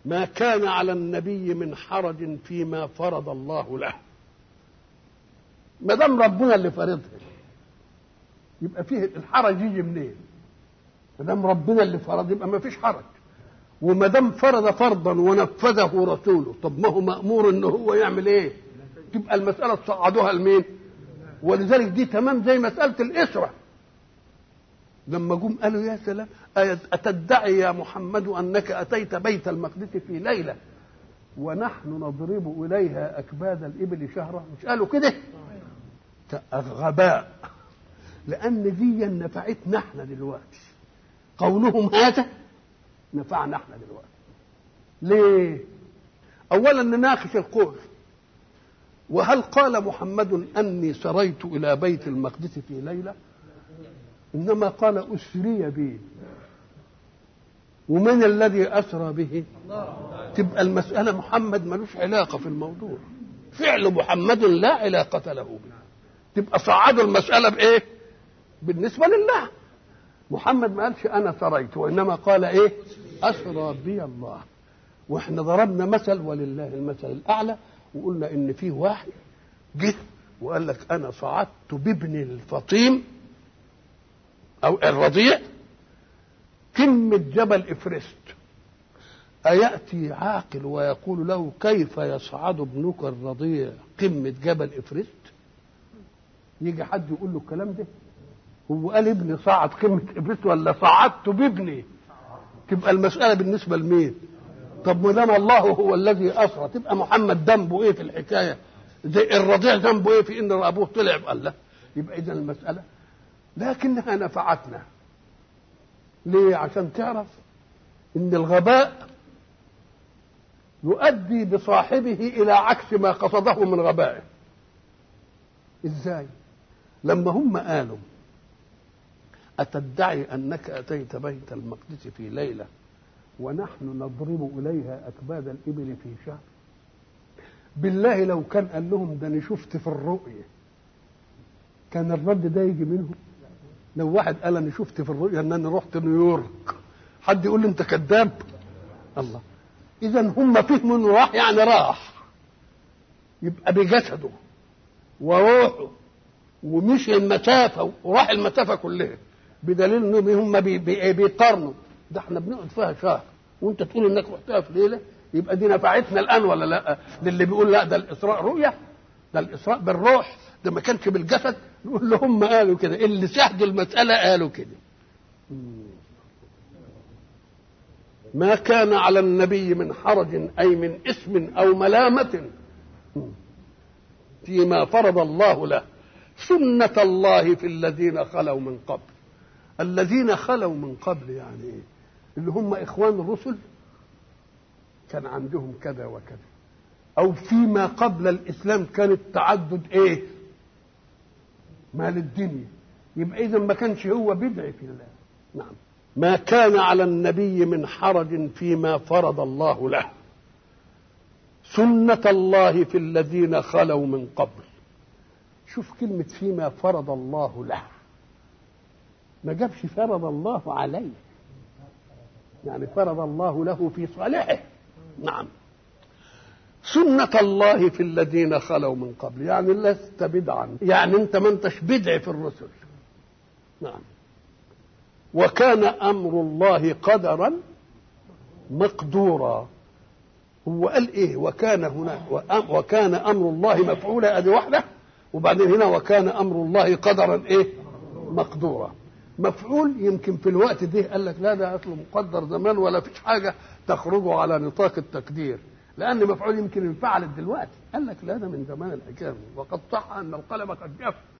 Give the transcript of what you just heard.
ما كان على النبي من حرج فيما فرض الله له ما دام ربنا اللي فرضها يبقى فيه الحرج يجي منين ما دام ربنا اللي فرض يبقى ما فيش حرج وما دام فرض فرضا ونفذه رسوله طب ما هو مامور ان هو يعمل ايه تبقى المساله تصعدوها لمين ولذلك دي تمام زي مساله الاسره لما جم قالوا يا سلام أتدعي يا محمد أنك أتيت بيت المقدس في ليلة ونحن نضرب إليها أكباد الإبل شهرا مش قالوا كده غباء لأن دي نفعتنا احنا دلوقتي قولهم هذا نفعنا احنا دلوقتي ليه أولا نناقش القول وهل قال محمد أني سريت إلى بيت المقدس في ليلة انما قال اسري بي ومن الذي اسرى به تبقى المساله محمد ملوش علاقه في الموضوع فعل محمد لا علاقه له به تبقى صعدوا المساله بايه بالنسبه لله محمد ما قالش انا سريت وانما قال ايه اسرى بي الله واحنا ضربنا مثل ولله المثل الاعلى وقلنا ان في واحد جه وقال لك انا صعدت بابن الفطيم او الرضيع قمة جبل افرست أيأتي عاقل ويقول له كيف يصعد ابنك الرضيع قمة جبل افرست يجي حد يقول له الكلام ده هو قال ابني صعد قمة افرست ولا صعدت بابني تبقى المسألة بالنسبة لمين طب ما دام الله هو الذي أسرى تبقى محمد ذنبه ايه في الحكاية زي الرضيع ذنبه ايه في ان ابوه طلع قال لا يبقى اذا المسألة لكنها نفعتنا ليه عشان تعرف ان الغباء يؤدي بصاحبه الى عكس ما قصده من غبائه ازاي لما هم قالوا اتدعي انك اتيت بيت المقدس في ليله ونحن نضرب اليها اكباد الابل في شهر بالله لو كان قال لهم ده انا شفت في الرؤيه كان الرد ده يجي منهم لو واحد قال انا شفت في الرؤيا ان انا رحت نيويورك حد يقول لي انت كذاب الله اذا هم فهموا انه راح يعني راح يبقى بجسده وروحه ومشي المسافه وراح المسافه كلها بدليل انهم هم بي بي بيقارنوا ده احنا بنقعد فيها شهر وانت تقول انك رحتها في ليله يبقى دي نفعتنا الان ولا لا للي بيقول لا ده الاسراء رؤيه ده الاسراء بالروح ده ما كانش بالجسد نقول له هم قالوا كده اللي شاهدوا المسألة قالوا كده ما كان على النبي من حرج أي من اسم أو ملامة فيما فرض الله له سنة الله في الذين خلوا من قبل الذين خلوا من قبل يعني ايه اللي هم إخوان الرسل كان عندهم كذا وكذا أو فيما قبل الإسلام كان التعدد إيه مال الدنيا يبقى اذا ما كانش هو بدعي في الله نعم ما كان على النبي من حرج فيما فرض الله له سنة الله في الذين خلوا من قبل شوف كلمة فيما فرض الله له ما جابش فرض الله عليه يعني فرض الله له في صالحه نعم سنة الله في الذين خلوا من قبل يعني لست بدعا يعني انت ما انتش بدع في الرسل نعم وكان امر الله قدرا مقدورا هو قال ايه وكان هناك وكان امر الله مفعولا ادي واحده وبعدين هنا وكان امر الله قدرا ايه مقدورا مفعول يمكن في الوقت ده قال لك لا ده اصله مقدر زمان ولا فيش حاجه تخرج على نطاق التقدير لان مفعول يمكن انفعلت دلوقتي قال لك لا ده من زمان الحكايه وقد صح ان القلم قد جف